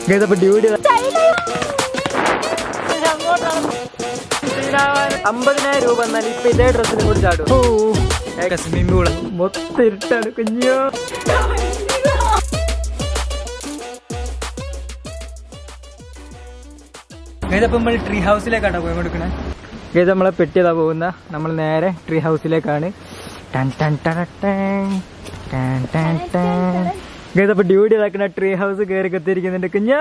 Guys, അപ്പൊ duty അമ്പതിനായിരം രൂപ എന്നാൽ ഇപ്പൊ ഇതേ ഡ്രസ്സിന് കൂടി ചാടും സ്വിമ്മിംഗ് പൂള് മൊത്തം ഇരുട്ടാണ് കുഞ്ഞോ ഇതിപ്പോ നമ്മൾ ട്രീ ഹൗസിലേക്കാണ് പോയി കൊടുക്കണേ ഇത് നമ്മളെ പെട്ടിയതാ പോകുന്ന നമ്മൾ നേരെ ട്രീ ഹൗസിലേക്കാണ് ടൺ ടൺ ടട ടൺ. ടൺ ടൺ ടൺ. Guys, അപ്പൊ ഡ്യൂട്ടി ഇതാക്കണ ട്രീ ഹൗസ് കയറി കത്തിരിക്കുന്നുണ്ട് കുഞ്ഞോ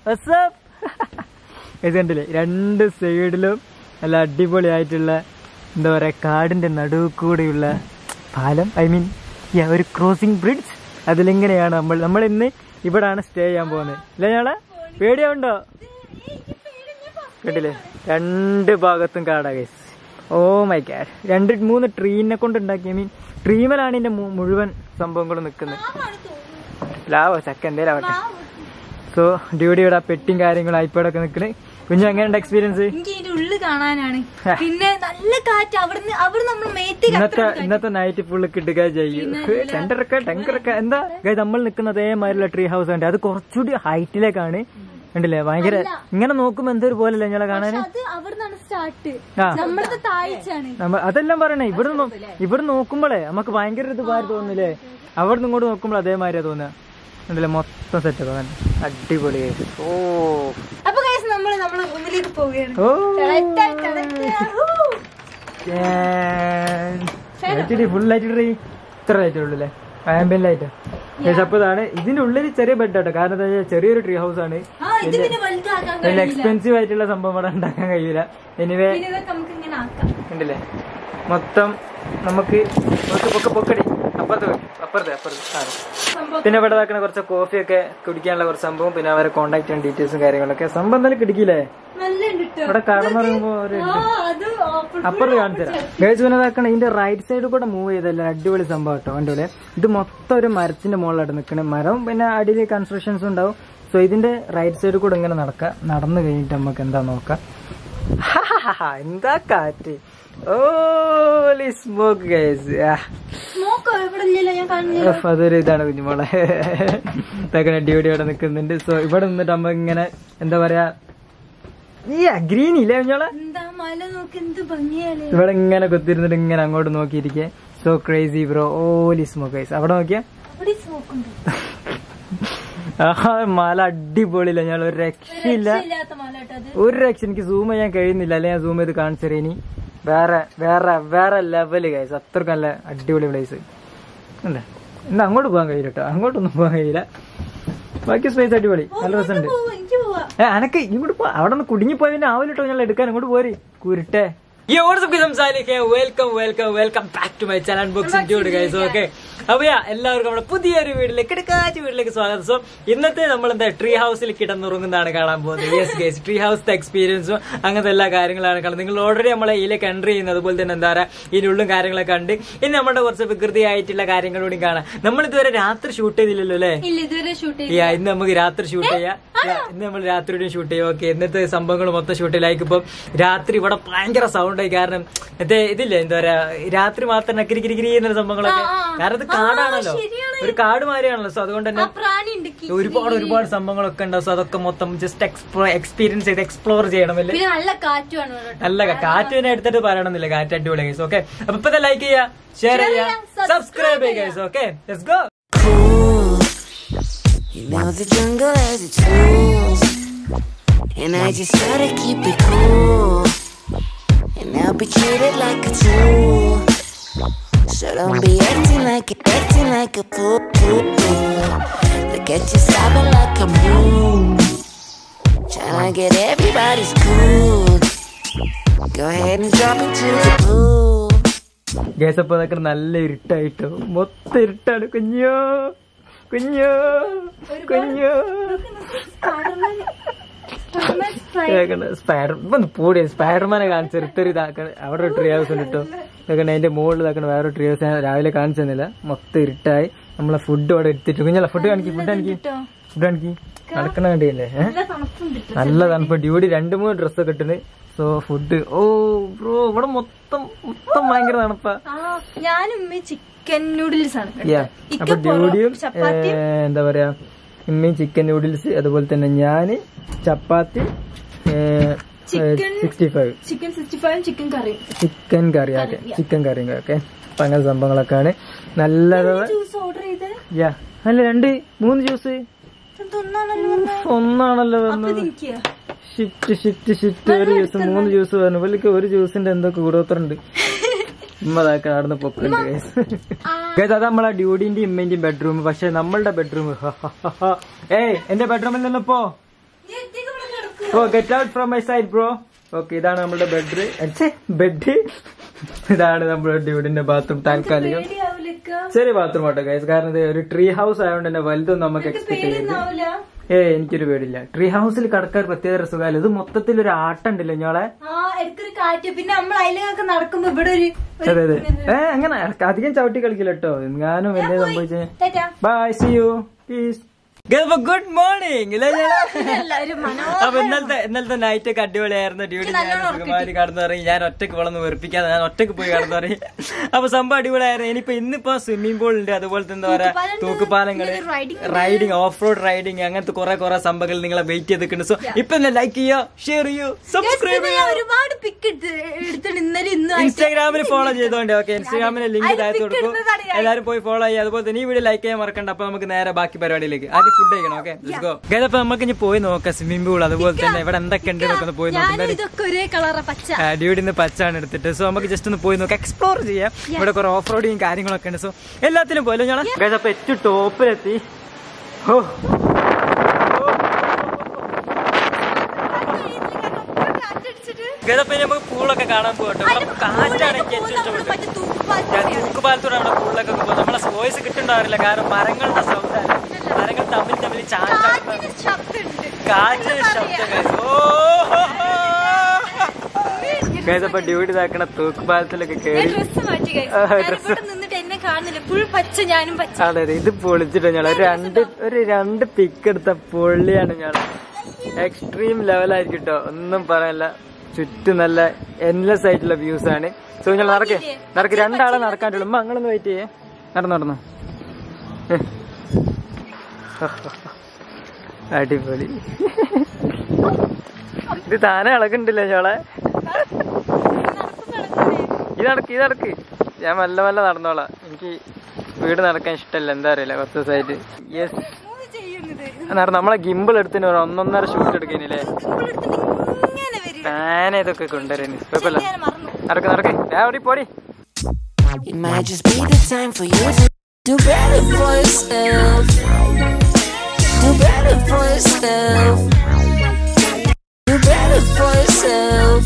ഇത് കണ്ടില്ലേ രണ്ട് സൈഡിലും നല്ല അടിപൊളിയായിട്ടുള്ള എന്താ പറയാ കാടിന്റെ നടുവ് കൂടെയുള്ള പാലം ഐ മീൻ ഒരു ക്രോസിംഗ് ബ്രിഡ്ജ് അതിലിങ്ങനെയാണ് നമ്മൾ നമ്മൾ ഇന്ന് ഇവിടാണ് സ്റ്റേ ചെയ്യാൻ പോകുന്നത് ഇല്ല ഞങ്ങളെ പേടിയാവുണ്ടോ കണ്ടില്ലേ രണ്ട് ഭാഗത്തും കാടാ ഗൈസ് ഓ മൈ ഗാഡ് രണ്ട് മൂന്ന് ട്രീനെ കൊണ്ട് ഉണ്ടാക്കി ഐ മീൻ ട്രീമലാണ് ഇതിന്റെ മു- മുഴുവൻ സംഭവങ്ങളും നിൽക്കുന്നത് ലാവോ ചക്ക എന്തേലും ആവട്ടെ സോ ഡ്യൂട്ടിയുടെ പെട്ടിയും കാര്യങ്ങളും ഐപ്പോടൊക്കെ നിൽക്കണേ കുഞ്ഞു എങ്ങനെയുണ്ട് എക്സ്പീരിയൻസ് എനിക്ക് ഇതിന്റെ ഉള്ളിൽ കാണാനാണ് പിന്നെ നല്ല കാറ്റ് അവിടുന്ന് അവിടെ നമ്മൾ മേത്തി ഇന്നത്തെ ഇന്നത്തെ നൈറ്റ് ഫുള്ള് കിട്ടുക ചെയ്യും ടെൻഡറൊക്കെ ടെങ്കറൊക്കെ എന്താ ഗൈസ് നമ്മൾ നിൽക്കുന്ന അതേമാതിരിയുള്ള ട്രീ ഹൗസ് ഉണ്ട് അത് കുറച്ചുകൂടി ഹൈറ്റിലേക്കാണ് കണ്ടില്ലേ ഭയങ്കര ഇങ്ങനെ നോക്കുമ്പോ എന്തൊരു പോലല്ലേ ഞങ്ങളെ കാണാന് അത് അവിടുന്നാണ് സ്റ്റാർട്ട് ആ നമ്മളത് താഴ്ചയാണ് നമ്മ അതെല്ലാം പറയണേ ഇവിടെ നോ- ഇവിടെ നോക്കുമ്പോഴേ നമുക്ക് ഭയങ്കര ഇത് മാറി തോന്നില്ലേ അവിടെ നിന്ന് ഇങ്ങോട്ട് നോക്കുമ്പോൾ അതേമാതിരിയാ തോന്നുക കണ്ടില്ലേ മൊത്തം സെറ്റ് തന്നെ അടിപൊളി ഓ അപ്പൊ കേസ് നമ്മൾ നമ്മളെ റൂമിലേക്ക് പോവുകയാണ് ഓ ടട, ടട, ടട. ഊ. ഫുൾ ലൈറ്റ് ഇടറി ഇത്ര ലൈറ്റ് ഉള്ളൂ അല്ലേ ആംബിയൻ ലൈറ്റ് അപ്പൊ ഇതാണ് ഇതിന്റെ ഉള്ളിൽ ചെറിയ ബെഡ് ആട്ടോ കാരണം എന്താ വെച്ചാൽ ചെറിയൊരു ട്രീ ഹൗസ് ആണ് ആ ഇത് പിന്നെ വലുതാക്കാൻ വലിയ കഴിയില്ല എക്സ്പെൻസീവ് ആയിട്ടുള്ള സംഭവം ഇവിടെ ഉണ്ടാക്കാൻ കഴിയില്ല എനിവേ പിന്നെ ഇതൊക്കെ നമുക്ക് ഇങ്ങനെ ആക്കാം ഉണ്ടല്ലേ മൊത്തം നമുക്ക് പൊക്ക് പൊക്ക് പൊക്കടി അപ്പുറത്ത് വെക്ക്. അപ്പുറത്ത് അപ്പുറത്ത് ആ സംഭവം പിന്നെ ഇവിടെ ഇതാക്കുന്ന കുറച്ച് കോഫിയൊക്കെ കുടിക്കാനുള്ള കുറച്ച് സംഭവം പിന്നെ അവരെ കോൺടാക്ട് ഡീറ്റെയിൽസും കാര്യങ്ങളൊക്കെ സംഭവം എന്തായാലും കിടക്കില്ലേ നല്ല ഉണ്ട് ട്ടോ. ഇവിടെ കടന്നിറങ്ങുമ്പോ ഒരു ആ അത് open അപ്പുറത്ത് കാണിച്ചു തരാം ഗേജ് പിന്നെ ഇതാക്കണം ഇതിന്റെ റൈറ്റ് സൈഡിൽ കൂടെ മൂവ് ചെയ്തല്ല അടിപൊളി സംഭവം കേട്ടോ കണ്ടോലെ ഇത് മൊത്തം ഒരു മരത്തിന്റെ മുകളിലായിട്ട് നിൽക്കണേ മരം പിന്നെ അടിയിൽ കൺസ്ട്രക്ഷൻസ് ഉണ്ടാവും സോ ഇതിന്റെ റൈറ്റ് സൈഡിൽ കൂടെ ഇങ്ങനെ നടക്കാം നടന്നു കഴിഞ്ഞിട്ട് നമുക്ക് എന്താ നോക്കാം ഹാഹാഹാ, എന്താ കാറ്റ് ഓ സ്മോക്ക് ഗൈസ് smoke ഇവിടെ ഇല്ലല്ലോ ഞാൻ കാണുന്നില്ല അതൊരു ഇതാണ് കുഞ്ഞുമോളെ ഇതൊക്കെ ഡ്യൂട്ടി ഇവിടെ നിൽക്കുന്നുണ്ട് സോ ഇവിടെ നിന്നിട്ട് നമ്മ ഇങ്ങനെ എന്താ പറയാ ഈ ഗ്രീൻ ഇല്ലേ കുഞ്ഞോളെ എന്താ മല നോക്ക് എന്ത് ഭംഗിയല്ലേ ഇവിടെ ഇങ്ങനെ കുത്തിരുന്നിട്ട് ഇങ്ങനെ അങ്ങോട്ട് നോക്കിയിരിക്കെ സോ ക്രേസി ബ്രോ ഓലി സ്മോക്ക് ഗൈസ് അവിടെ നോക്കിയാ അവിടെ സ്മോക്ക് ഉണ്ട് ആ മല അടിപൊളിയില്ല ഞാൻ ഒരു രക്ഷയില്ല ഇല്ലാത്ത മല കേട്ടോ അത് ഒരു രക്ഷ എനിക്ക് സൂം ചെയ്യാൻ കഴിയുന്നില്ല അല്ലെ ഞാൻ സൂം ചെയ്ത് കാണിച്ചു തരാം ഇനി വേറെ വേറെ വേറെ ലെവല് ഗൈസ് അത്രക്കും നല്ല അടിപൊളി പ്ലേസ് എന്താ ഇന്ന് അങ്ങോട്ട് പോകാൻ കഴിയില്ല കേട്ടോ അങ്ങോട്ടൊന്നും പോകാൻ കഴിയില്ല ബാക്കി സ്പേസ് അടിപൊളി നല്ല രസമുണ്ട് പോവാ, എനിക്ക് പോവാ ഏ അനക്ക് ഇങ്ങോട്ട് പോ അവിടെ നിന്ന് കുടുങ്ങി പോയതിന്റെ ആവില്ലട്ടോ ഞാൻ എടുക്കാൻ ഇങ്ങോട്ട് പോരി കുരുട്ടെ welcome welcome welcome back to my channel ബുക്സിംഗ് ട്യൂഡ് ഗൈസ് ഓക്കെ അപ്പൊ yeah, എല്ലാവർക്കും നമ്മുടെ പുതിയൊരു വീട്ടിലേക്ക് കിടക്കാറ്റ് വീട്ടിലേക്ക് സ്വാഗതം സോ ഇന്നത്തെ നമ്മൾ എന്താ ട്രീ ഹൗസിൽ കിടന്നുറങ്ങുന്നതാണ് കാണാൻ പോകുന്നത് യെസ് ഗൈസ് ട്രീ ഹൗസിന്റെ എക്സ്പീരിയൻസും അങ്ങനത്തെ എല്ലാ കാര്യങ്ങളാണ് കാണുന്നത് നിങ്ങൾ ഓൾറെഡി നമ്മളെ ഇതിലേക്ക് എൻട്രി ചെയ്യുന്നത് അതുപോലെ തന്നെ എന്താ പറയുക ഇതിനുള്ളും കാര്യങ്ങളൊക്കെ കണ്ട് ഇനി നമ്മുടെ കുറച്ച് വികൃതിയായിട്ടുള്ള കാര്യങ്ങളൂടി കാണാം നമ്മൾ ഇതുവരെ രാത്രി ഷൂട്ട് ചെയ്തില്ലല്ലോ അല്ലേ ഇല്ല ഇതുവരെ ഷൂട്ട് ചെയ്തു Yeah, ഇന്ന് നമുക്ക് രാത്രി ഷൂട്ട് ചെയ്യാം Yeah, ഇന്ന് നമ്മൾ രാത്രിയുടെ ഷൂട്ട് ചെയ്യാം ഓക്കെ ഇന്നത്തെ സംഭവങ്ങൾ മൊത്തം ഷൂട്ട് ചെയ്യലായിരിക്കും ഇപ്പം രാത്രി ഇവിടെ ഭയങ്കര സൗണ്ട് ആയി കാരണം മറ്റേ ഇതില്ലേ എന്താ പറയാ രാത്രി മാത്രം കിരി കിരി കിരി എന്ന സംഭവങ്ങളൊക്കെ ആ, ആ. കാരണം ഇത് കാടാണല്ലോ ശരിയാണ്. ഒരു കാട് മാതിരിയാണല്ലോ സോ അതുകൊണ്ട് ആ തന്നെ പ്രാണി ഉണ്ട് കി- ഒരുപാട് ഒരുപാട് സംഭവങ്ങളൊക്കെ ഉണ്ടാവും സോ അതൊക്കെ മൊത്തം ജസ്റ്റ് എക്സ്പ്ലോ എക്സ്പീരിയൻസ് ചെയ്ത് എക്സ്പ്ലോർ ചെയ്യണമല്ലേ പിന്നെ നല്ല കാറ്റുമാണ് ഇവിടെ കേട്ടോ. നല്ല കാ- കാറ്റ് തന്നെ എടുത്തിട്ട് പറയണമെന്നില്ല കാറ്റ് അടിപൊളി ഗൈസ് ഓക്കെ അപ്പൊ ഇപ്പൊ ലൈക്ക് ചെയ്യാ ഷെയർ ചെയ്യാ ചെയ്യാ, സബ്സ്ക്രൈബ് ചെയ്യുക guys okay let's go cool. You know the jungle has its rules. And I just gotta keep it cool. And I'll be treated like a tool. So don't be acting like a, acting like a fool. fool, fool. Look at you sobbing like a moon. Tryna get everybody's cool. Go ahead and drop into the pool. Guys അപ്പൊ അതൊക്കെ നല്ല ഇരുട്ടായിട്ടോ മൊത്തം ഇരുട്ടാണ് കുഞ്ഞോ കുഞ്ഞോ കുഞ്ഞോ spider ഇപ്പൊ പൂടി സ്പൈഡർമാനെ കാണിച്ചു ഇത്ര ഇതാക്കണ അവിടെ ഒരു ട്രീ ഹൗസ് ഉണ്ട് കേട്ടോ ഇതൊക്കെ അതിന്റെ മുകളിൽ ഇതാക്കണ വേറെ ട്രീ ഹൗസ് ഞാൻ രാവിലെ കാണിച്ചു തന്നില്ല മൊത്തം ഇരുട്ടായി നമ്മളെ ഫുഡ് അവിടെ എടുത്തിട്ട് കുഞ്ഞല്ല ഫുഡ് കാണിക്കി ഫുഡ് കാണിക്കി ഫുഡ് കാണിക്കി നടക്കണ കണ്ടില്ലേ ഏഹ് നല്ല തണുപ്പുണ്ട് ട്ടോ. നല്ല തണുപ്പ് ഡ്യൂട്ടി രണ്ട് മൂന്ന് ഡ്രസ്സ് ഒക്കെ ഇട്ടിന് സോ ഫുഡ് ഓ ബ്രോ ഇവിടെ മൊത്തം മൊത്തം ഭയങ്കര തണുപ്പാ ആ ഞാനും ഉമ്മ ചിക്കൻ നൂഡിൽസ് ആണ് കേട്ടോ. Yeah. ഇക്ക അപ്പൊ പൊറോ- ഡ്യൂഡിയും ചപ്പാത്തിയും എന്താ പറയാ ഇമ്മയും ചിക്കൻ നൂഡിൽസ് അതുപോലെ തന്നെ ഞാൻ chapati Chicken. Sixty five chicken sixty five chicken curry chicken curry okay chicken കറിയും ഓക്കെ അപ്പൊ അങ്ങനത്തെ സംഭവങ്ങളൊക്കെയാണ് നല്ല ജ്യൂസ് ഓർഡർ ചെയ്ത് യാ അല്ല രണ്ട് മൂന്ന് ജ്യൂസ് ഒന്നാണല്ലോ ഒന്നാണല്ലോ വന്നത് എനിക്ക് ഷിഫ്റ്റ് ഷിഫ്റ്റ് ഷിഫ്റ്റ് ഒരു ജ്യൂസ് മൂന്ന് ജ്യൂസ് പറഞ്ഞു പുള്ളിക്ക് ഒരു ജ്യൂസിന്റെ എന്തോ കൂടോത്തറുണ്ട് ഉമ്മതാക്കാൻ നടന്ന് പൊക്കുണ്ട് ഗൈസ് അത് നമ്മളെ ഡ്യൂഡിന്റെയും ഇമ്മന്റെയും ബെഡ്റൂം പക്ഷെ നമ്മളുടെ ബെഡ്റൂം ഏയ് എന്റെ ബെഡ്റൂമിൽ നിന്ന് പോ oh get out from my side bro okay ഇതാണ് നമ്മുടെ ബെഡ് ബെഡ് ഇതാണ് നമ്മുടെ ഡ്യൂഡിന്റെ ബാത്റൂം താൽക്കാലികം ചെറിയ ബാത്റൂം ആട്ടോ ഗൈസ് കാരണം ഇത് ഒരു ട്രീ ഹൗസ് ആയതുകൊണ്ട് തന്നെ വലുതൊന്നും നമുക്ക് എക്സ്പെക്ട് ചെയ്യരുത് ഏ എനിക്കൊരു പേടില്ല ട്രീ ഹൗസിൽ കടക്കാൻ പ്രത്യേക സുഖമല്ല ഇത് മൊത്തത്തിൽ ഒരു ആട്ടുണ്ടല്ലോ ഞങ്ങളെ ആ ഇടയ്ക്കൊരു കാറ്റ് പിന്നെ നമ്മൾ അതിലൊക്കെ നടക്കുമ്പോ ഇവിടെ ഒരു ഒരു- അതെ അതെ ഏ അങ്ങനെ അധികം ചവിട്ടി കളിക്കില്ല കേട്ടോ ഞാനും എന്നെ സംഭവിച്ചേ ടാറ്റാ. Bye see you peace good morning എല്ലാവരും മനോ അപ്പൊ ഇന്നലത്തെ ഇന്നലത്തെ നൈറ്റ് ഒക്കെ അടിപൊളിയായിരുന്നു ഡ്യൂട്ടി ഞാൻ സുഖമായിട്ട് കടന്നു പറയും ഞാൻ ഒറ്റക്ക് വളർന്ന് വെറുപ്പിക്കാതെ ഞാൻ ഒറ്റക്ക് പോയി കടന്നു പറയും അപ്പൊ സംഭവം അടിപൊളിയായിരുന്നു ഇനിയിപ്പോ ഇന്നിപ്പോ സ്വിമ്മിംഗ് പൂൾ ഉണ്ട് അതുപോലെ തന്നെ എന്താ പറയാ തൂക്കുപാലങ്ങള് റൈഡിങ് ഓഫ് റോഡ് റൈഡിങ് അങ്ങനത്തെ കുറെ കുറെ സംഭവങ്ങൾ നിങ്ങളെ വെയിറ്റ് ചെയ്തിട്ടുണ്ട് സോ ഇപ്പൊ തന്നെ ലൈക്ക് ചെയ്യോ ഷെയർ ചെയ്യൂ സബ്സ്ക്രൈബ് ഞാൻ ചെയ്യോ ഒരുപാട് പിക്ക് എടുത്തിട്ട് ഇന്നലെ ഇന്നും ഇൻസ്റ്റാഗ്രാമിൽ ഫോളോ ചെയ്തോണ്ട് ഓക്കെ ഇൻസ്റ്റാഗ്രാമിലെ ലിങ്ക് അതിൽ താഴത്ത് pic കൊടുക്കും ഇടുന്നതാണ് ഞാൻ. എല്ലാവരും പോയി ഫോളോ ചെയ്യുക അതുപോലെ തന്നെ ഈ വീഡിയോ ലൈക്ക് ചെയ്യാൻ മറക്കണ്ട അപ്പൊ നമുക്ക് നേരെ ബാക്കി പരിപാടിയിലേക്ക് ആദ്യം ഫുഡ് കഴിക്കണം ഓക്കെ ഗോ അപ്പൊ നമുക്ക് ഇനി പോയി നോക്കാം സ്വിമ്മിംഗ് പൂൾ അതുപോലെ തന്നെ ഇവിടെ എന്തൊക്കെ ഉണ്ട് എന്നൊക്കെ ഒന്ന് പോയി ഞാനും നോക്കുന്നത് ഇതൊക്കെ ഒരേ കളറാ പച്ച ഡ്യൂഡിന്ന് പച്ചാണ് എടുത്തിട്ട് സോ നമുക്ക് ജസ്റ്റ് ഒന്ന് പോയി നോക്കാം എക്സ്പ്ലോർ ചെയ്യാം ഇവിടെ കുറെ ഓഫ് റോഡിങ് കാര്യങ്ങളൊക്കെ ഉണ്ട് സോ എല്ലാത്തിനും പോയല്ലോ ഞാൻ അപ്പൊ ഏറ്റവും ടോപ്പിലെത്തി ഓ ഗതപ്പോ നമുക്ക് പൂളൊക്കെ കാണാൻ പോകട്ടെ ഇവിടെ കാറ്റാണ് എനിക്ക് ഏറ്റവും ഇഷ്ടപ്പെട്ടത് ഞാൻ തൂക്കുപാലത്തൂടെ അവിടെ പൂളിലൊക്കെ പോകും നമ്മളെ വോയിസ് കിട്ടുണ്ടാവില്ല കാരണം മരങ്ങളുടെ സൗണ്ടാണ് മരങ്ങൾ തമ്മിൽ തമ്മിൽ ചാഞ്ചാടുന്ന കാറ്റിന് ശബ്ദം guys. ഓ ഗൈസപ്പോ ഡ്യൂട്ടി ഇതാക്കണ തൂക്കുപാലത്തിലൊക്കെ കേറി ഡ്രസ് മാറ്റി guys. ആ, ഞാൻ dress. ഇവിടെ നിന്നിട്ട് എന്നെ കാണുന്നില്ല ഫുൾ പച്ച ഞാനും പച്ച അതെ അതെ ഇത് പൊളിച്ചിട്ട് ഞാൻ ഒരു രണ്ട് ഒരു രണ്ട് പിക്ക് എടുത്ത പൊള്ളിയാണ് ഞാൻ എക്സ്ട്രീം ലെവലായിരിക്കും കേട്ടോ ഒന്നും പറയാനില്ല ചുറ്റും നല്ല എൻലെസ് ആയിട്ടുള്ള വ്യൂസ് ആണ് സോ ഞാൻ നടക്ക് നടക്ക് രണ്ടാളെ നടക്കാണ്ടുള്ളൂ ഉമ്മ അങ്ങനൊന്ന് വെയിറ്റ് ചെയ്യേ നടന്നു നടന്നു അടിപൊളി ഇത് താനെ ഇളകുണ്ടല്ലേ ഞങ്ങളെ ഈ നടക്ക് ഈ നടക്ക് ഞാൻ മെല്ലെ മെല്ലെ നടന്നോളാം എനിക്ക് വീട് നടക്കാൻ ഇഷ്ടമല്ല എന്താ അറിയില്ല കുറച്ച് ദിവസമായിട്ട് യെസ് നടന്നു നമ്മളെ ഗിമ്പിൾ എടുത്തിന് ഒരു ഒന്നൊന്നര ഷൂട്ട് എടുക്കാനില്ലേ ഇങ്ങനെ വരും താനെ ഇതൊക്കെ കൊണ്ടുവരാന് കുഴപ്പമില്ല ഞാൻ മറന്നു നടക്ക് നടക്ക് ഞാൻ ഓടി പോടി It might just be the time for you to do better for yourself. Do better for yourself. Do better for yourself.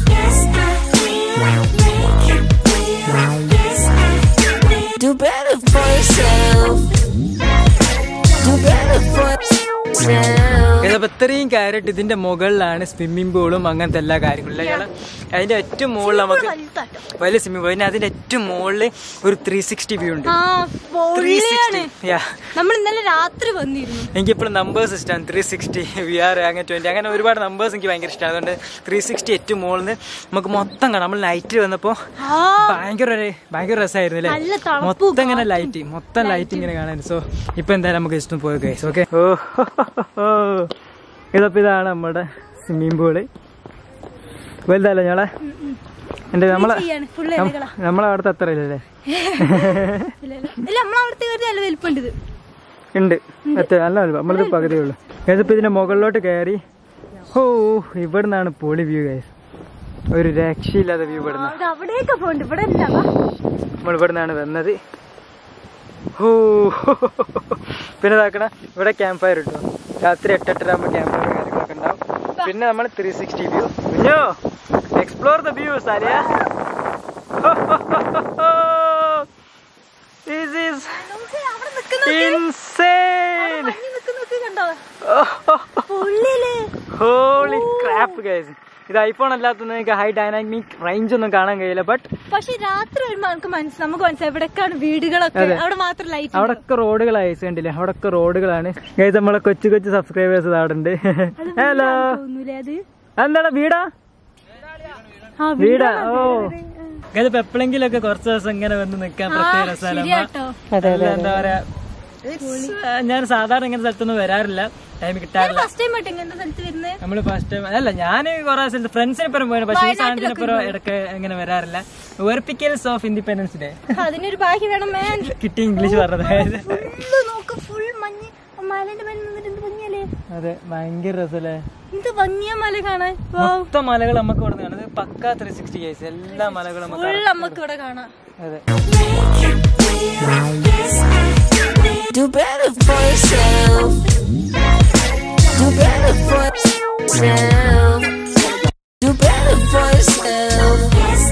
Do better for yourself. Do better for yourself. ഇതിപ്പോ ഇത്രയും കാര്യമായിട്ട് ഇതിന്റെ മുകളിലാണ് സ്വിമ്മിംഗ് പൂളും അങ്ങനത്തെ എല്ലാ കാര്യങ്ങളും ഇയാള് അതിന്റെ ഏറ്റവും മുകളിൽ നമുക്ക് വലുതാട്ടോ വലിയ സ്വിമ്മിംഗ് പൂൾ പിന്നെ അതിന്റെ ഏറ്റവും മുകളിൽ ഒരു ത്രീ സിക്സ്റ്റി വ്യൂ ഉണ്ട് ആ ത്രീ പൊള്ളിയാണ് സിക്സ്റ്റി യാ നമ്മൾ ഇന്നലെ രാത്രി വന്നിരുന്നു എനിക്കിപ്പോഴും നമ്പേഴ്സ് ഇഷ്ടമാണ് ത്രീ സിക്സ്റ്റി വി ആർ അങ്ങനെ ട്വന്റി അങ്ങനെ ഒരുപാട് നമ്പേഴ്സ് എനിക്ക് ഭയങ്കര ഇഷ്ടമാണ് അതുകൊണ്ട് ത്രീ സിക്സ്റ്റി ഏറ്റവും മുകളിൽ നിന്ന് നമുക്ക് മൊത്തം കാണാം നമ്മൾ നൈറ്റിൽ വന്നപ്പോൾ ആ ഭയങ്കര ഒരു ഭയങ്കര രസമായിരുന്നു നല്ല അല്ലേ തണുപ്പും മൊത്തം ഇങ്ങനെ ലൈറ്റ് മൊത്തം ലൈറ്റ് ഇങ്ങനെ കാണാൻ സോ ഇപ്പൊ എന്തായാലും നമുക്ക് ഇഷ്ടം പോയി ഗൈസ് ഓക്കെ ഓ ഇതപ്പോ ഇതാണ് നമ്മുടെ സ്വിമ്മിംഗ് പൂള് വലുതല്ലേ ഞങ്ങളെ എന്റെ നമ്മളെ ചെയ്യാണ് ഫുള്ള് ഇലകളാ നമ്മളെ അവിടുത്തെ അത്ര ഇല്ലല്ലേ ഇല്ല നമ്മളവിടുത്തെ കയറി നല്ല വലിപ്പമുണ്ട് ഇത് ഉണ്ട് എത്ര നല്ല വലുപ്പം നമ്മളിത് പകുതിയേ ഉള്ളൂ ഇതിപ്പോ ഇതിന്റെ മുകളിലോട്ട് കയറി ഓ ഇവിടുന്നാണ് പൊളി വ്യൂ ഗൈസ് ഒരു രക്ഷയില്ലാത്ത വ്യൂ ഇവിടുന്ന് അവിടെ അവിടെയൊക്കെ പോണ്ട് ഇവിടെ ഇല്ല വാ. നമ്മൾ ഇവിടുന്നാണ് വന്നത് ഓ പിന്നെ ഇതാക്കണ ഇവിടെ ക്യാമ്പ് ഫയർ കിട്ടും രാത്രി എട്ടെട്ടര ആകുമ്പോൾ ക്യാമ്പ് ഫയർ കാര്യങ്ങളൊക്കെ ഉണ്ടാവും പിന്നെ നമ്മൾ ത്രീ സിക്സ്റ്റി വ്യൂ കുഞ്ഞോ എക്സ്പ്ലോർ ദ വ്യൂ സാരിയ This is നോക്ക്, അവിടെ നിക്കുന്ന insane. മഞ്ഞ് നിക്കുന്നൊക്കെ കണ്ടോ ഉള്ളില് ഹോളി ക്രാപ്പ് ഗൈസ് ഇത് ഐഫോൺ അല്ലാത്ത നിങ്ങൾക്ക് ഹൈ ഡൈനാമിക് റേഞ്ച് ഒന്നും കാണാൻ കഴിയില്ല ബട്ട് പക്ഷെ രാത്രി വരുമ്പോ നമുക്ക് മനസ്സിൽ നമുക്ക് മനസ്സിലായി എവിടെയൊക്കെയാണ് വീടുകളൊക്കെ അവിടെ മാത്രം ലൈറ്റ് അവിടൊക്കെ റോഡുകളായി കണ്ടില്ലേ അവിടൊക്കെ റോഡുകളാണ് ഗൈസ് നമ്മളെ കൊച്ചു കൊച്ചു സബ്സ്ക്രൈബേഴ്സ് അവിടെ ഉണ്ട് ഹലോ തോന്നൂലേ അത് എന്താണ് വീടാ ആ വീടാ ഓ ഇതിപ്പോ എപ്പോഴെങ്കിലും ഒക്കെ കുറച്ച് ദിവസം ഇങ്ങനെ വന്ന് നിക്കാൻ പ്രത്യേക രസമല്ല ശരിയാട്ടോ എന്താ പറയാ ഞാൻ സാധാരണ ഇങ്ങനെ സ്ഥലത്തൊന്നും വരാറില്ല ടൈം കിട്ടാറില്ല ഫസ്റ്റ് ടൈം ആയിട്ട് ഇങ്ങനത്തെ സ്ഥലത്ത് വരുന്നത് നമ്മള് ഫസ്റ്റ് ടൈം അല്ല ഞാൻ കുറെ സ്ഥലത്ത് ഫ്രണ്ട്സിനൊപ്പം പോയാണ് പക്ഷേ ഈ സാധനത്തിനൊപ്പം ഇടയ്ക്ക് ഇങ്ങനെ വരാറില്ല വെർപ്പിക്കൽസ് ഓഫ് ഇൻഡിപെൻഡൻസ് ഡേ അതിനൊരു ഭാഗ്യം വേണം മാൻ കിട്ടി ഇംഗ്ലീഷ് പറഞ്ഞത് ഫുള്ള് നോക്ക് ഫുൾ മഞ്ഞ് ആ മലേന്റെ മേലെ നിന്നിട്ട് എന്ത് ഭംഗിയല്ലേ അതെ ഭയങ്കര രസമല്ലേ എന്ത് ഭംഗിയാ മല കാണാൻ മൊത്തം മലകൾ നമുക്ക് ഇവിടെ കാണുന്നത് പക്ക ത്രീ സിക്സ്റ്റി കേസ് എല്ലാ മലകളും നമുക്ക് ഫുൾ നമുക്ക് ഇവിടെ കാണാം അതെ Do better for yourself. Do better for yourself. Do better for yourself.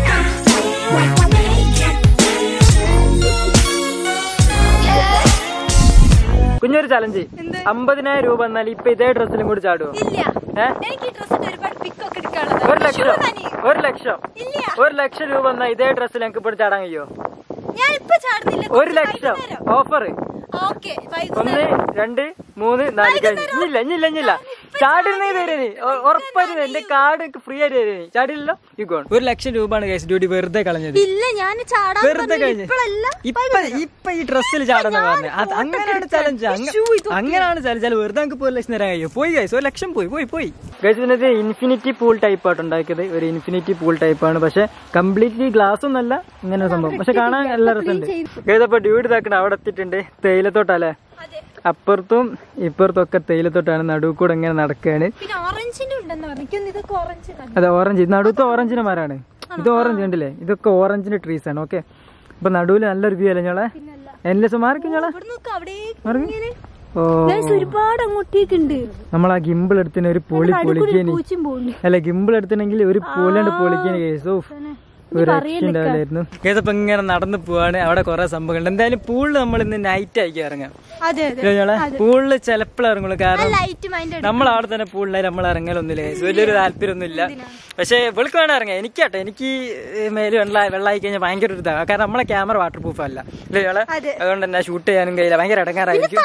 കുഞ്ഞൊരു ചലഞ്ച് അമ്പതിനായിരം രൂപ എന്നാൽ ഇപ്പൊ ഇതേ ഡ്രസ്സിലും കൂടി ചാടുവോ ഇല്ല ഏ? എനിക്ക് ഈ ഡ്രസ്സിന്റെ ഒരുപാട് പിക്കൊക്കെ ഒരു ലക്ഷം എടുക്കാനുള്ളത് ഒരു ലക്ഷം ഇല്ല ഒരു ലക്ഷം രൂപ എന്നാൽ ഇതേ ഡ്രസ്സിൽ ഞങ്ങൾക്ക് ഇപ്പോൾ ചാടാൻ കഴിയോ ഞാൻ ഇപ്പൊ ചാടുന്നില്ല ഒരു ലക്ഷം ഓഫർ ഓക്കെ ഒന്ന് രണ്ട് മൂന്ന് നാല് കഴിഞ്ഞു ഇല്ല ഇല്ല ഇല്ല ചാടിരുന്നേ തരുന്നേ ഉറപ്പായിരുന്നു എന്റെ കാർഡ് ഫ്രീ ആയിട്ട് തരുന്നേ ചാടില്ലല്ലോ ഈ ഗോൺ ഒരു ലക്ഷം രൂപയാണ് കേസ് ഡ്യൂട്ടി വെറുതെ കളഞ്ഞത് ഇല്ല ഞാൻ ചാടാൻ വെറുതെ കഴിഞ്ഞ് ഇപ്പോഴല്ല ഇപ്പൊ ഇപ്പൊ ഈ ഡ്രസ്സിൽ ചാടുന്ന പറഞ്ഞത് അത് അങ്ങനെയാണ് ചലഞ്ച് അങ്ങനെയാണ് ചലഞ്ച് വെറുതെ നമുക്ക് ഒരു ലക്ഷം തരാൻ കഴിയും പോയി ഗൈസ് ഒരു ലക്ഷം പോയി പോയി പോയി ഗൈസ് പിന്നെ ഇത് ഇൻഫിനിറ്റി പൂൾ ടൈപ്പ് ആയിട്ട് ഉണ്ടാക്കിയത് ഒരു ഇൻഫിനിറ്റി പൂൾ ടൈപ്പ് ആണ് പക്ഷെ കംപ്ലീറ്റ്ലി ഗ്ലാസ് ഒന്നല്ല ഇങ്ങനെ ഒരു സംഭവം പക്ഷെ കാണാൻ നല്ല രസമുണ്ട് ഗൈസ് അപ്പൊ ഡ്യൂട്ടി ഇതാക്കണ അവിടെ എത്തിയിട്ടുണ്ട് തേയിലത്തോട്ടല്ലേ അതെ അപ്പുറത്തും ഇപ്പുറത്തും ഒക്കെ തേയിലത്തോട്ടാണ് നടുവ് കൂടെ ഇങ്ങനെ നടക്കുകയാണ് പിന്നെ ഓറഞ്ചിന്റെ ഉണ്ടെന്ന് പറഞ്ഞു എനിക്കൊന്ന് ഇതൊക്കെ ഓറഞ്ച് അതെ ഓറഞ്ച് ഇത് നടുവത്തെ ഓറഞ്ചിന്റെ മരമാണ് ഇത് ഓറഞ്ച് കണ്ടില്ലേ ഇതൊക്കെ ഓറഞ്ചിന്റെ ട്രീസ് ആണ് ഓക്കെ അപ്പൊ നടുവിൽ നല്ലൊരു വ്യൂ അല്ലേ ഞങ്ങളെ എൻലെസ് മാർക്ക് ഞങ്ങളെ ഇവിടെ നോക്ക് അവിടെ മാർക്ക് ഓ ഒരുപാട് അങ്ങോട്ടേക്കുണ്ട് നമ്മൾ ആ ഗിമ്പിൾ എടുത്തിന് ഒരു പൊളി പൊളിക്കേനി പൂച്ചും പോകുന്നു അല്ല ഗിമ്പിൾ എടുത്തിനെങ്കിൽ ഒരു പൊളിയാണ്ട് പൊളിക്കേനി കേസ് ഓ ഒരു രക്ഷയുണ്ടാവില്ലായിരുന്നു കേസപ്പോ ഇങ്ങനെ നടന്നു പോവാണ് അവിടെ കുറെ സംഭവങ്ങളുണ്ട് എന്തായാലും പൂളിൽ നമ്മൾ ഇന്ന് നൈറ്റ് ആയിരിക്കും ഇറങ്ങാം അതെ അതെ ഞങ്ങളെ പൂളിൽ ചിലപ്പോൾ ഇറങ്ങുള്ളൂ കാരണം ലൈറ്റ് മൈൻഡ് നമ്മൾ അവിടെ തന്നെ പൂളിലായി നമ്മൾ ഇറങ്ങലൊന്നുമില്ല guys. വലിയൊരു താല്പര്യമൊന്നുമില്ല പക്ഷേ ഇവൾക്ക് വേണം ഇറങ്ങാം എനിക്കാട്ടെ എനിക്ക് ഈ മേല് വെള്ള വെള്ളമായി കഴിഞ്ഞാൽ ഭയങ്കര ഒരു ഇതാണ് കാരണം നമ്മളെ ക്യാമറ വാട്ടർ പ്രൂഫ് അല്ല ഇല്ലേ ഇയാളെ അതെ. അതുകൊണ്ട് തന്നെ ഷൂട്ട് ചെയ്യാനും കഴിയില്ല ഭയങ്കര ഇടങ്ങാറായിരിക്കും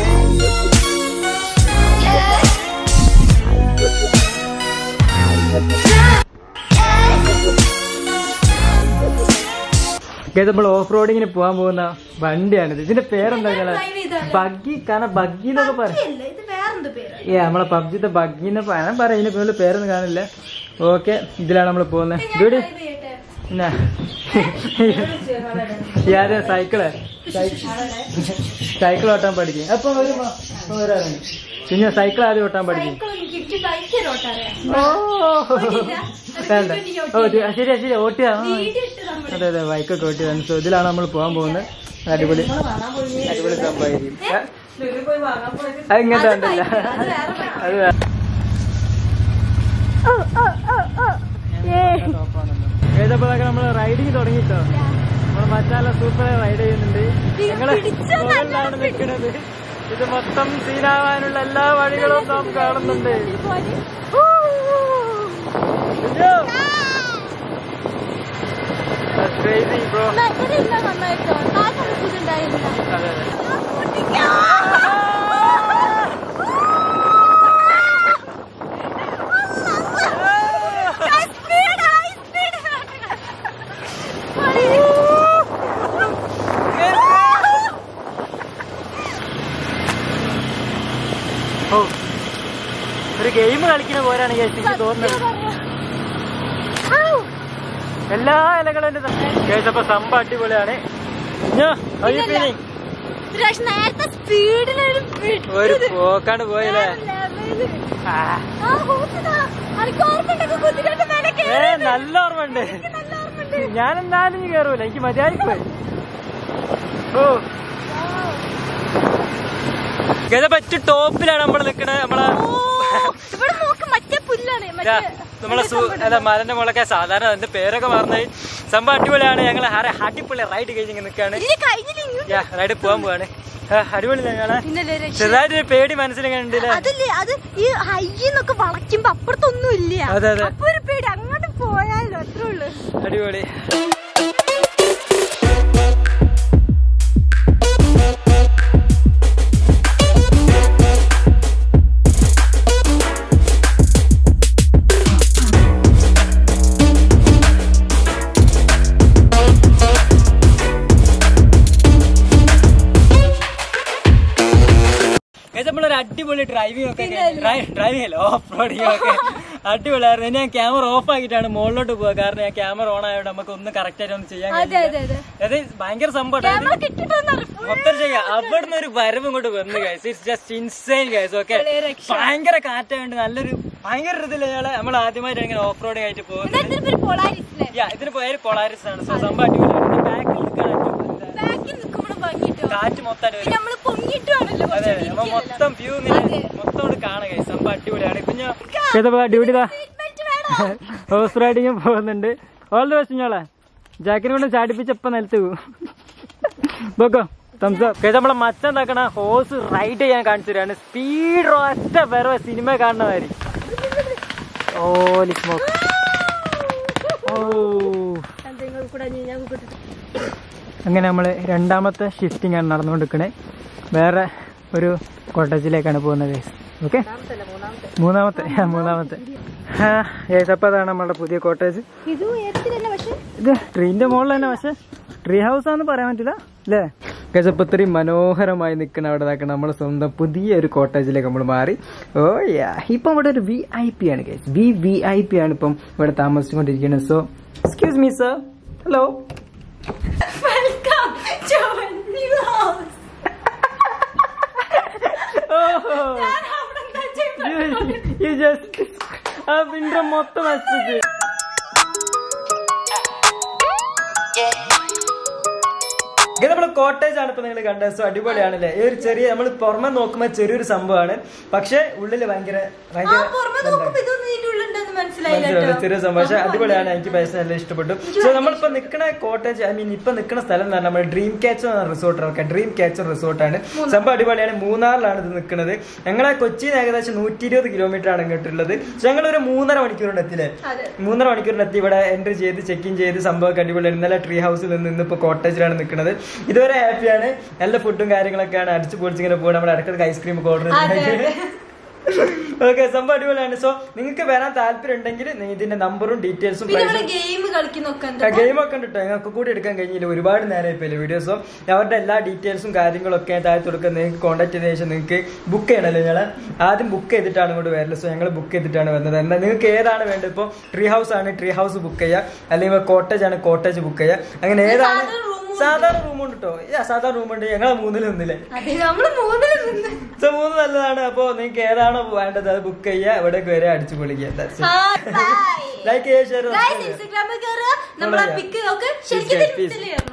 നമ്മൾ ഓഫ് റോഡിങ്ങിന് പോകാൻ പോകുന്ന വണ്ടിയാണിത് ഇതിന്റെ പേരെന്താ ഇയാളെ ബഗ്ഗി കാരണം ബഗ്ഗി എന്നൊക്കെ പറയാം ഇത് വേറെന്ത് പേര് ഏ നമ്മളെ പബ്ജിത്തെ ബഗ്ഗിന്ന് ഞാൻ പറയാം ഇതിന്റെ പേരിൽ പേരൊന്നും കാണില്ല ഓക്കെ ഇതിലാണ് നമ്മൾ പോകുന്നത് ഡ്യൂടി പിന്നെ യാരെ സൈക്കിള് സൈക്കിൾ ഓട്ടാൻ പഠിക്കും അപ്പൊ വരുമ്പോ വരാറുണ്ട് പിന്നെ സൈക്കിൾ ആദ്യം ഓട്ടാൻ പഠിക്കും ഓ വേണ്ട ഓ ഇത് ശരിയാ ശരിയാ ഓട്ടിയാ ആ. അതെ അതെ ബൈക്കൊക്കെ ഓട്ടി സോ ഇതിലാണ് നമ്മൾ പോകാൻ പോകുന്നത് അടിപൊളി അടിപൊളി സംഭവമായിരിക്കും ഏ? അത് ഇങ്ങനത്തെ ഉണ്ടല്ല അത് വേ- ഏതപ്പോഴൊക്കെ നമ്മള് റൈഡിങ് തുടങ്ങിട്ടോ നമ്മള് മറ്റാല സൂപ്പർ റൈഡ് ചെയ്യുന്നുണ്ട് ഞങ്ങള് മുകളിലാണ് നിൽക്കുന്നത് ഇത് മൊത്തം സീനാവാനുള്ള എല്ലാ വഴികളും നാം കാണുന്നുണ്ട് അയ്യോ! That's crazy, bro. നന്നായിട്ടോ കാറ്റൊന്നും ഇതുണ്ടായിരുന്നില്ല അതെ, അതെ. ഓ ഒരു ഗെയിം കളിക്കുന്ന പോരാണ് guys എനിക്ക് തോന്നുന്നത് എല്ലാ ഇലകളും എന്റെ കേസപ്പോ സംഭവം അടിപൊളിയാണ് ഇഞ്ഞോ, how you feeling? നേരത്തെ സ്പീഡിലൊരു ഒരു പോക്കാണ്ട് പോയല്ലേ ആ. ഏ നല്ല ഓർമ്മയുണ്ട് ഞാൻ എന്തായാലും കേറൂല എനിക്ക് മതിയായി പോയി ഓ ഗത പറ്റ ടോപ്പിലാണ് നമ്മൾ നിക്കണത് നമ്മളെ ഇവിടെ നോക്ക് മറ്റേ പുല്ലാണ് ഇതാ, മറ്റേ നമ്മളെ സു അല്ല മലന്റെ മുകളൊക്കെ സാധാരണ അതിന്റെ പേരൊക്കെ മറന്നത് സംഭവം അടിപൊളിയാണ് ഞങ്ങൾ അടിപൊളി റൈഡ് കഴിഞ്ഞ് ഇങ്ങനെ നിൽക്കാണ് ഇനി കഴിഞ്ഞില്ല ഇങ്ങോട്ട് റൈഡ് പോകാൻ പോവാണ് ആ, അടിപൊളി ഞങ്ങളെ പിന്നല്ലേ രക്ഷ ചെറുതായിട്ടൊരു പേടി മനസ്സിലിങ്ങനെ ഉണ്ടല്ലേ അതല്ലേ അത് ഈ ഹൈന്നൊക്കെ വളയ്ക്കുമ്പോ അപ്പുറത്തൊന്നും ഇല്ല അതെ, അതെ. അപ്പൊ ഒരു പേടി അങ്ങോട്ട് പോയാലോ അത്രേ ഉള്ളു അടിപൊളി ഡ്രൈവിംഗ് ഒക്കെ ഡ്രൈവിംഗ് അല്ല ഓഫ് റോഡിംഗ് ഒക്കെ അടിപൊളിയായിരുന്നു ഇനി ഞാൻ ക്യാമറ ഓഫ് ആക്കിയിട്ടാണ് മുകളിലോട്ട് പോവുക കാരണം ഞാൻ ക്യാമറ ഓൺ ആയതുകൊണ്ട് നമുക്ക് ഒന്നും കറക്റ്റ് ആയിട്ട് ഒന്നും ചെയ്യാൻ അതെ കഴിയില്ല അതെ അതെ അത് ഭയങ്കര സംഭവം ക്യാമറ കിട്ടിട്ടൊന്നും മൊത്തം ചെയ്യാം അവിടുന്ന് ഒരു വരവ് ഇങ്ങോട്ട് വന്നു guys it's just insane guys okay ഭയങ്കര കാറ്റായോണ്ട് നല്ലൊരു ഭയങ്കര ഇതില്ല ഞങ്ങള് നമ്മൾ ആദ്യമായിട്ട് ഇങ്ങനെ ഓഫ് റോഡിംഗ് ആയിട്ട് പോകുന്നത് പൊളാരിസിലെ യാ ഇതിന് പോയാൽ പൊളാരിസ് ആണ് സോ സംഭവം അടിപൊളിയാണ് ബാക്കിൽ നിൽക്കാൻ ബാക്കിൽ നിൽക്കുമ്പോൾ ഭംഗിട്ടോ കാറ്റ് മൊത്തം പിന്നെ നമ്മള് പൊങ്ങിട്ടുവാണല്ലോ അതെ അപ്പൊ മൊത്തം വ്യൂ മൊത്തം ഇവിടെ കാണുക ഗൈസ് സംഭവം അടിപൊളിയാണ് കുഞ്ഞോ ഡ്യൂട്ടി ഹോഴ്സ് റൈഡിങ്ങും പോകുന്നുണ്ട് ഓൾ ദി ബെസ്റ്റ് ഞങ്ങളെ ജാക്കിനെ കൊണ്ട് ചാടിപ്പിച്ച് ഇപ്പൊ നിലത്ത് പോകും നോക്കോ തംസ് അപ്പ് നമ്മളെ മച്ച എന്താക്കണ ഹോഴ്സ് റൈഡ് ചെയ്യാൻ കാണിച്ചു തരാണ് സ്പീഡ് ഒറ്റ വരവ് സിനിമ കാണുന്ന മാതിരി ഓലി സ്മോക്ക് ഓ അങ്ങനെ നമ്മൾ രണ്ടാമത്തെ ഷിഫ്റ്റിംഗ് ആണ് നടന്നുകൊണ്ടിരിക്കണേ വേറെ ഒരു കോട്ടേജിലേക്കാണ് പോകുന്നത് ഓക്കെ മൂന്നാമത്തെ ആ, മൂന്നാമത്തെ ഏതപ്പോ അതാണ് നമ്മളുടെ പുതിയ കോട്ടേജ് ഇത് ഉയരത്തിൽ തന്നെ പക്ഷെ ഇത് ട്രീന്റെ മുകളിൽ തന്നെ പക്ഷെ ട്രീ ഹൗസ് ആണെന്ന് പറയാൻ പറ്റില്ല അല്ലേ ഗജപ്പ് ഇത്രയും മനോഹരമായി നിൽക്കുന്ന അവിടെ നിൽക്കുന്ന നമ്മുടെ സ്വന്തം പുതിയ ഒരു കോട്ടേജിലേക്ക് നമ്മൾ മാറി ഓ യാ ഇപ്പം ഇവിടെ ഒരു വി ഐ പി ആണ് ഗൈസ് വി വി ഐ പി ആണ് ഇപ്പം ഇവിടെ താമസിച്ചുകൊണ്ടിരിക്കുന്നത് so excuse me sir hello welcome to new house ഞാൻ അവിടെ എന്താ ചെയ്യുന്നത്? you just ആ പിന്റെ മൊത്തം നശിപ്പിച്ച് ഇത് നമ്മള് കോട്ടേജ് ആണ് ഇപ്പൊ നിങ്ങൾ കണ്ടത് സോ അടിപൊളിയാണല്ലേ ഈ ഒരു ചെറിയ നമ്മൾ പുറമെ നോക്കുമ്പോ ചെറിയൊരു സംഭവമാണ് പക്ഷെ ഉള്ളില് ഭയങ്കര ആ ഭയങ്കര പുറമെ നോക്കുമ്പോ ഇതൊന്നും ഇതിന്റെ ഉള്ളുണ്ടെന്ന് മനസ്സിലായില്ല മനസ്സിലായില്ല, കേട്ടോ. ചെറിയ സംഭവം പക്ഷെ അടിപൊളിയാണ് എനിക്ക് പേഴ്സണൽ നല്ല ഇഷ്ടപ്പെട്ടു സോ നമ്മളിപ്പോ നിൽക്കുന്ന കോട്ടേജ് ഐ മീൻ ഇപ്പൊ നിൽക്കുന്ന സ്ഥലം എന്ന് പറഞ്ഞാൽ നമ്മുടെ ഡ്രീം ക്യാച്ചർ റിസോർട്ട് ഒക്കെ ഡ്രീം ക്യാച്ചർ റിസോർട്ടാണ് സംഭവം അടിപൊളിയാണ് മൂന്നാറിലാണ് ഇത് നിൽക്കുന്നത് ഞങ്ങളെ കൊച്ചിയിൽ നിന്ന് ഏകദേശം നൂറ്റി ഇരുപത് കിലോമീറ്റർ ആണ് ഇങ്ങോട്ടുള്ളത് പക്ഷെ ഞങ്ങൾ ഒരു മൂന്നര മണിക്കൂറിന് എത്തില്ലേ അതെ. മൂന്നര മണിക്കൂറിന് എത്തി ഇവിടെ എൻട്രി ചെയ്ത് ചെക്ക് ഇൻ ചെയ്ത് സംഭവമൊക്കെ അടിപൊളിയാണ് ഇന്നലെ ട്രീ ഹൗസിൽ നിന്ന് ഇന്നിപ്പോ കോട്ടേജിലാണ് നിൽക്കുന്നത് ഇതുവരെ ഹാപ്പിയാണ് നല്ല ഫുഡും കാര്യങ്ങളൊക്കെയാണ് അടിച്ചു പൊളിച്ചിങ്ങനെ പോകുന്നത് നമ്മുടെ ഇടയ്ക്കിടയ്ക്ക് ഐസ്ക്രീം ഒക്കെ ഓർഡർ അതെ, ഓക്കെ സംഭവം അടിപൊളിയാണ് സോ നിങ്ങൾക്ക് വരാൻ താല്പര്യം ഉണ്ടെങ്കിൽ ഇതിന്റെ നമ്പറും ഡീറ്റെയിൽസും പിന്നെ ഇവിടെ ഗെയിം കളിക്കുന്നൊക്കെ ഉണ്ട് ഗെയിം ഒക്കെ ഉണ്ട് കേട്ടോ ഞങ്ങൾക്ക് കൂടി എടുക്കാൻ കഴിഞ്ഞില്ല ഒരുപാട് നേരം ഇപ്പൊ വീഡിയോസോ അവരുടെ എല്ലാ ഡീറ്റെയിൽസും കാര്യങ്ങളൊക്കെ താഴത്ത് കൊടുക്കുക നിങ്ങൾക്ക് കോൺടാക്ട് ചെയ്ത ശേഷം നിങ്ങൾക്ക് ബുക്ക് ചെയ്യണല്ലോ ഞങ്ങൾ ആദ്യം ബുക്ക് ചെയ്തിട്ടാണ് ഇങ്ങോട്ട് വരല് സോ ഞങ്ങൾ ബുക്ക് ചെയ്തിട്ടാണ് വന്നത് എന്നാൽ നിങ്ങൾക്ക് ഏതാണ് വേണ്ടത് ഇപ്പോൾ ട്രീ ഹൗസ് ആണ് ട്രീ ഹൗസ് ബുക്ക് ചെയ്യുക അല്ലെങ്കിൽ കോട്ടേജ് ആണ് കോട്ടേജ് ബുക്ക് ചെയ്യുക അങ്ങനെ ഏതാണ് സാധാരണ room ഉണ്ട്. സാധാരണ റൂം ഉണ്ട് കേട്ടോ Yeah, സാധാരണ റൂം ഉണ്ട് ഞങ്ങളെ മൂന്നിൽ ഒന്നില്ലേ അതെ നമ്മള് മൂന്നില് നിന്ന് സോ മൂന്ന് നല്ലതാണ് അപ്പോൾ നിങ്ങൾക്ക് ഏതാണോ വേണ്ടത് അത് ബുക്ക് ചെയ്യുക ഇവിടേക്ക് വരെ അടിച്ചു പൊളിക്കുക ലൈക്ക് ചെയ്യുക ഷെയർ ഇൻസ്റ്റാഗ്രാമിൽ കയറുക നമ്മളെ പിക്ക് ഒക്കെ ശരിക്കും Peace, guys, തിരിച്ചില്ലേ